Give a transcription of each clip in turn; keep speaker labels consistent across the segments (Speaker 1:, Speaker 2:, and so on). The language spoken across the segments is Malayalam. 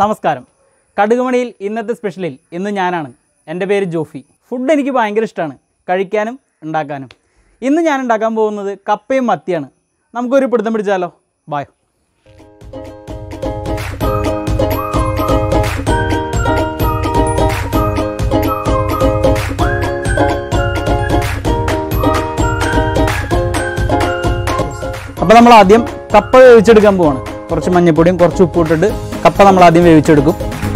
Speaker 1: നമസ്കാരം കടുകുമണിയിൽ ഇന്നത്തെ സ്പെഷ്യലിൽ ഇന്ന് ഞാനാണ് എൻ്റെ പേര് ജോഫി ഫുഡ് എനിക്ക് ഭയങ്കര ഇഷ്ടമാണ് കഴിക്കാനും ഉണ്ടാക്കാനും ഇന്ന് ഞാൻ ഉണ്ടാക്കാൻ പോകുന്നത് കപ്പയും മത്തിയാണ് നമുക്കൊരു പിടുത്തം പിടിച്ചാലോ ബായ് അപ്പോൾ നമ്മൾ ആദ്യം കപ്പ വേവിച്ചെടുക്കാൻ പോവാണ് കുറച്ച് മഞ്ഞപ്പൊടിയും കുറച്ച് ഉപ്പും ഇട്ടിട്ട് കപ്പ നമ്മൾ ആദ്യം വേവിച്ചെടുക്കും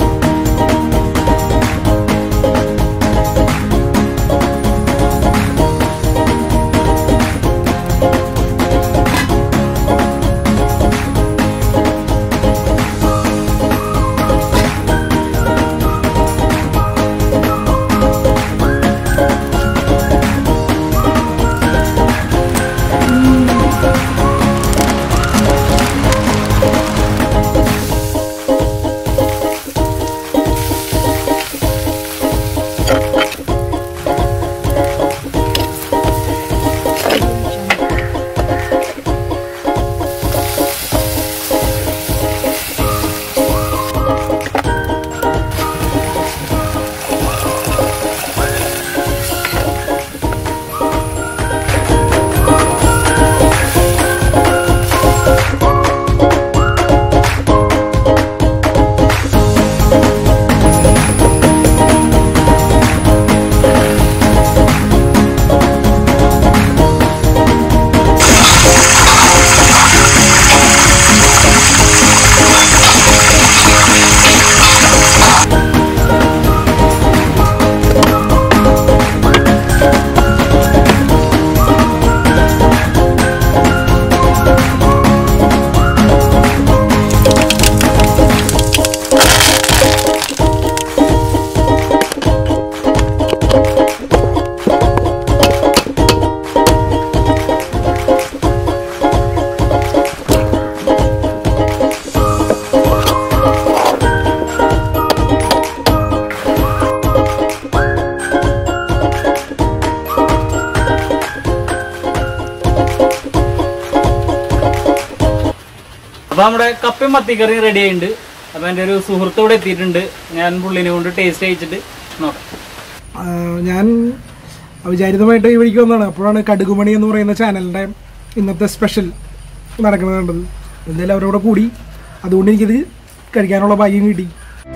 Speaker 1: അപ്പോൾ നമ്മുടെ കപ്പയും മത്തിക്കറിയും റെഡി ആയിട്ടുണ്ട് അപ്പോൾ എൻ്റെ ഒരു സുഹൃത്ത് ഇവിടെ എത്തിയിട്ടുണ്ട് ഞാൻ പുള്ളിനെ കൊണ്ട് ടേസ്റ്റ് കഴിച്ചിട്ട് നോക്കാം
Speaker 2: ആ, ഞാൻ അവിചാരിതമായിട്ട് ഈ വഴിക്ക് വന്നതാണ് അപ്പോഴാണ് കടുകുമണി എന്ന് പറയുന്ന ചാനലിൻ്റെ ഇന്നത്തെ സ്പെഷ്യൽ നടക്കുന്നത് കണ്ടത് എന്തായാലും അവരോട് കൂടി അതുകൊണ്ട് എനിക്കിത് കഴിക്കാനുള്ള ഭാഗ്യം കിട്ടി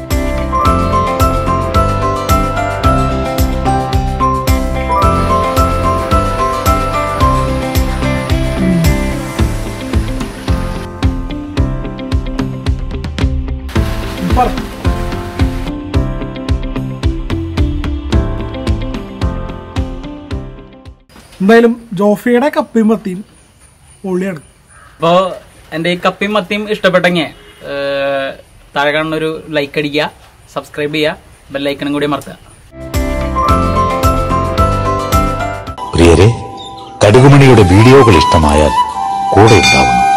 Speaker 2: സൂപ്പർ എന്തായാലും ജോഫിയുടെ കപ്പയും മത്തിയും പൊള്ളിയാണ്
Speaker 1: അപ്പോൾ എൻ്റെ ഈ കപ്പയും മത്തിയും ഇഷ്ടപ്പെട്ടെങ്കിൽ താഴെ കാണുന്ന ഒരു ലൈക്ക് അടിക്കുക സബ്സ്ക്രൈബ് ചെയ്യുക ബെല്ലൈക്കണും കൂടി അമർത്തുക
Speaker 3: പ്രിയരെ കടുകുമണിയുടെ വീഡിയോകൾ ഇഷ്ടമായാൽ കൂടെ ഉണ്ടാവുന്നു